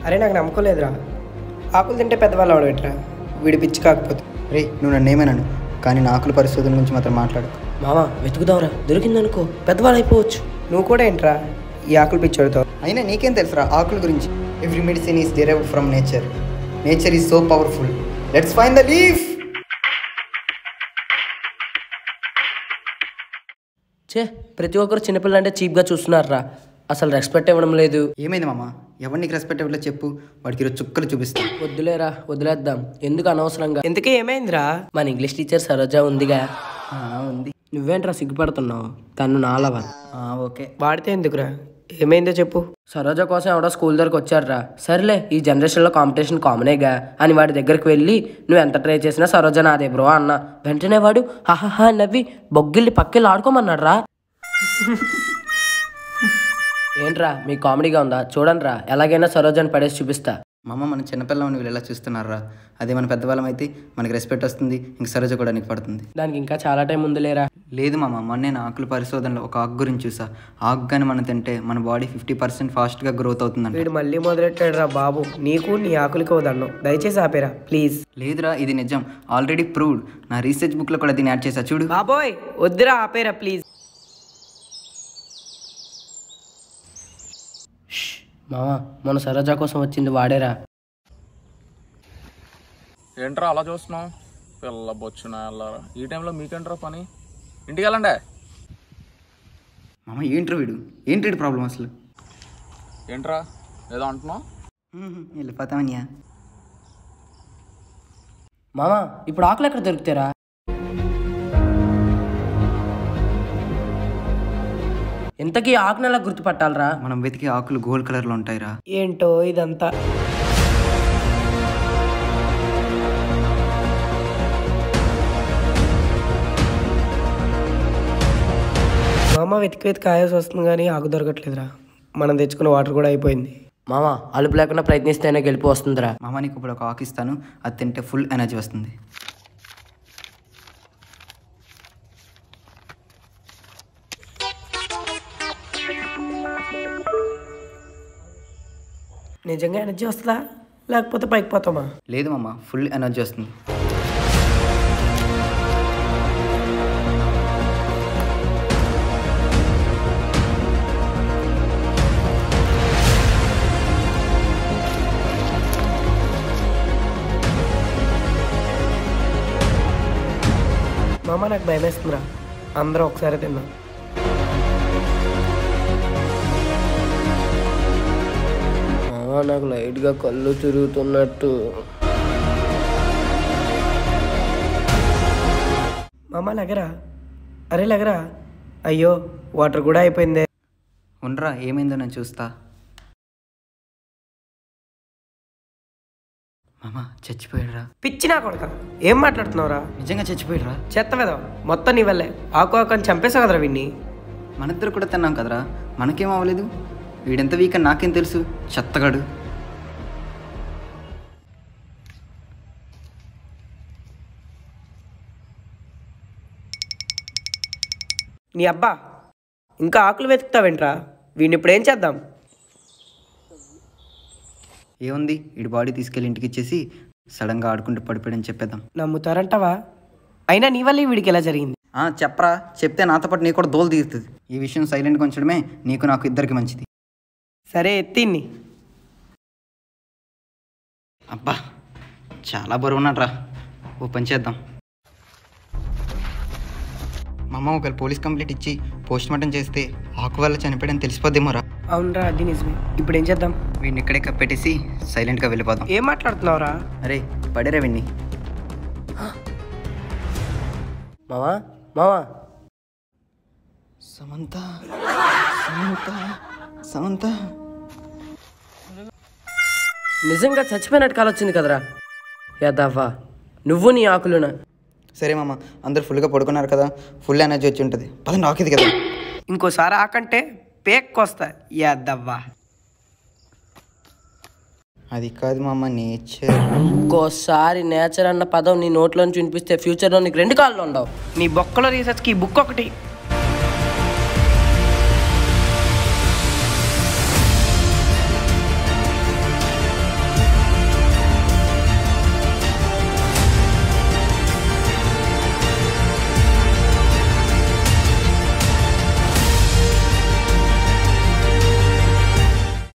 అరే నాకు నమ్మకం లేదురా ఆకులు తింటే పెద్దవాళ్ళు అవడబెట్రా వీడి పిచ్చి కాకపోతే రే నువ్వు నన్ను ఏమైనాను కానీ నా ఆకుల పరిశోధన గురించి మాత్రం మాట్లాడు మామ వెతుకుదాంరా దొరికిందనుకో పెద్దవాళ్ళు అయిపోవచ్చు నువ్వు కూడా ఏంట్రా ఈ ఆకులు పిచ్చోడుతావు అయినా నీకేం తెలుసురా ఆకుల గురించి every medicine is derive from nature nature is so powerful let's find the leaf చే ప్రతి ఒక్కరు చిన్నపిల్ల అంటే చీప్గా చూస్తున్నారా అసలు రెస్పెక్ట్ ఇవ్వడం లేదు ఏమైంది మామ ఎవరు నీకు రెస్పెక్ట్ ఇవ్వలేదు చెప్పు వాడికి ఈరోజు చుక్కలు చూపిస్తా వద్దులేరా వదిలేద్దాం ఎందుకు అనవసరంగా ఇంతకీ ఏమైందిరా మన ఇంగ్లీష్ టీచర్ సరోజ ఉందిగా ఆ, ఉంది నువ్వేంట్రా సిగ్గుపడుతున్నావు తను నాలవ ఆ, ఓకే వాడితే ఎందుకురా ఏమైందో చెప్పు సరోజ కోసం ఎవడో స్కూల్ దగ్గరకు వచ్చాడురా సర్లే ఈ జనరేషన్లో కాంపిటీషన్ కామనేగా అని వాడి దగ్గరికి వెళ్ళి నువ్వు ఎంత ట్రై చేసినా సరోజ నాదే బ్రో అన్న వెంటనే వాడు హహహా నవ్వి బొగ్గిల్ని పక్కెళ్ళి ఆడుకోమన్నాడు రా ఏంట్రా మీ కామెడీగా ఉందా చూడండిరా ఎలాగైనా సరోజని పడేసి చూపిస్తా మామ మన చిన్నపిల్లని వీళ్ళు ఎలా చూస్తున్నారా అదే మన పెద్దవాళ్ళం అయితే మనకి రెస్పెక్ట్ వస్తుంది ఇంక సరోజ కూడా నీకు పడుతుంది దానికి ఇంకా చాలా టైం ఉంది లేరా లేదు మామ మొన్న నేను ఆకుల పరిశోధనలో ఒక ఆకు గురించి చూసా ఆకు కానీ మనం తింటే మన బాడీ ఫిఫ్టీ పర్సెంట్ ఫాస్ట్గా గ్రోత్ అవుతుందంట వీడు మళ్ళీ మొదలెట్టాడురా బాబు నీకు నీ ఆకులకి వదన్ను దయచేసి ఆపేరా ప్లీజ్ లేదురా ఇది నిజం ఆల్రెడీ ప్రూవ్డ్ నా రీసెర్చ్ బుక్లో కూడా దీన్ని యాడ్ చేసా చూడు బాబోయ్ వద్దురా ఆపేరా ప్లీజ్ మావా మన సరోజ కోసం వచ్చింది వాడేరా ఏంట్రా అలా చూస్తున్నావు పిల్ల బొచ్చున వెళ్ళారా ఈ టైంలో మీకేంట్రా పని ఇంటికి వెళ్ళండి మామ ఏంట్రా వీడు ఏంటి వీడు ప్రాబ్లం అసలు ఏంట్రా ఏదో అంటున్నావు హ్మ్, వెళ్ళిపోతామన్యా మామా ఇప్పుడు ఆకులు ఎక్కడ దొరుకుతారా ఇంతకీ ఆకును ఎలా గుర్తుపట్టాలరా మనం వెతికే ఆకులు గోల్డ్ కలర్లో ఉంటాయిరా ఏంటో ఇదంతా మా అమ్మ వెతికి వెతికి కాయాల్సి వస్తుంది కానీ ఆకు దొరకట్లేదురా మనం తెచ్చుకున్న వాటర్ కూడా అయిపోయింది మామా అలుపు లేకుండా ప్రయత్నిస్తేనే గెలిపి వస్తుందిరా మామ నీకు ఇప్పుడు ఒక ఆకు ఇస్తాను అది తింటే ఫుల్ ఎనర్జీ వస్తుంది నిజంగా ఎనర్జీ వస్తుందా లేకపోతే పైకి పోతామా లేదు మామ ఫుల్ ఎనర్జీ వస్తుంది మా అమ్మ నాకు భయం వేస్తుందిరా అందరూ ఒకసారి తిన్నాం మామా నాకు లైట్గా కళ్ళు తిరుగుతున్నట్టు మా అమ్మ లగరా అరే లగరా అయ్యో వాటర్ కూడా అయిపోయిందే ఉండరా ఏమైందో నేను చూస్తా మామ చచ్చిపోయాడురా పిచ్చి నా కొడక ఏం మాట్లాడుతున్నావురా నిజంగా చచ్చిపోయాడురా చెత్త వెదవ మొత్తం నీ వల్లే ఆకు ఆకు అని చంపేసావు కదరా విన్ని మనిద్దరు కూడా తిన్నాం కదరా మనకేం అవ్వలేదు వీడెంత వీక్ అని నాకేం తెలుసు చెత్తగాడు నీ అబ్బా ఇంకా ఆకులు వెతుకుతావేంట్రా వీడిని ఇప్పుడు ఏం చేద్దాం ఏముంది వీడి బాడీ తీసుకెళ్ళి ఇంటికి ఇచ్చేసి సడన్గా ఆడుకుంటూ పడిపోయాడని చెప్పేద్దాం నమ్ముతారంటావా అయినా నీ వల్లే వీడికి ఎలా జరిగింది ఆ, చెప్పరా చెప్తే నాతో పాటు నీకు కూడా దోలు తీరుతుంది ఈ విషయం సైలెంట్గా ఉంచడమే నీకు నాకు ఇద్దరికి మంచిది సరే ఎత్తిన్ని అబ్బా చాలా బరువు ఉన్నాడ్రా ఓ పని చేద్దాం మా అమ్మ ఒకవేళ పోలీస్ కంప్లైంట్ ఇచ్చి పోస్ట్ మార్టం చేస్తే ఆకు వల్ల చనిపోయాడని తెలిసిపోద్దేమోరా అవునరా అది నిజమే ఇప్పుడు ఏం చేద్దాం వీడిని ఇక్కడే కప్పెట్టేసి సైలెంట్గా వెళ్ళిపోదాం ఏం మాట్లాడుతున్నావురా అరే పడేరా వీడిని మావా మావా సమంత సమంత సమంత నిజంగా చచ్చిపోయినట్టు కాలు వచ్చింది కదరా యాదవ్వా నువ్వు నీ ఆకులునా సరే మామ అందరు ఫుల్గా పడుకున్నారు కదా ఫుల్ ఎనర్జీ వచ్చి ఉంటుంది పదండి ఆకిది కదా ఇంకోసారి ఆకంటే పేక్కొస్తా యాదవ్వా అది కాదు మామ నేచర్ ఇంకోసారి నేచర్ అన్న పదం నీ నోట్లోంచి వినిపిస్తే ఫ్యూచర్లో నీకు రెండు కాళ్ళు ఉండవు నీ బొక్కలో రీసెర్చ్కి ఈ బుక్ ఒకటి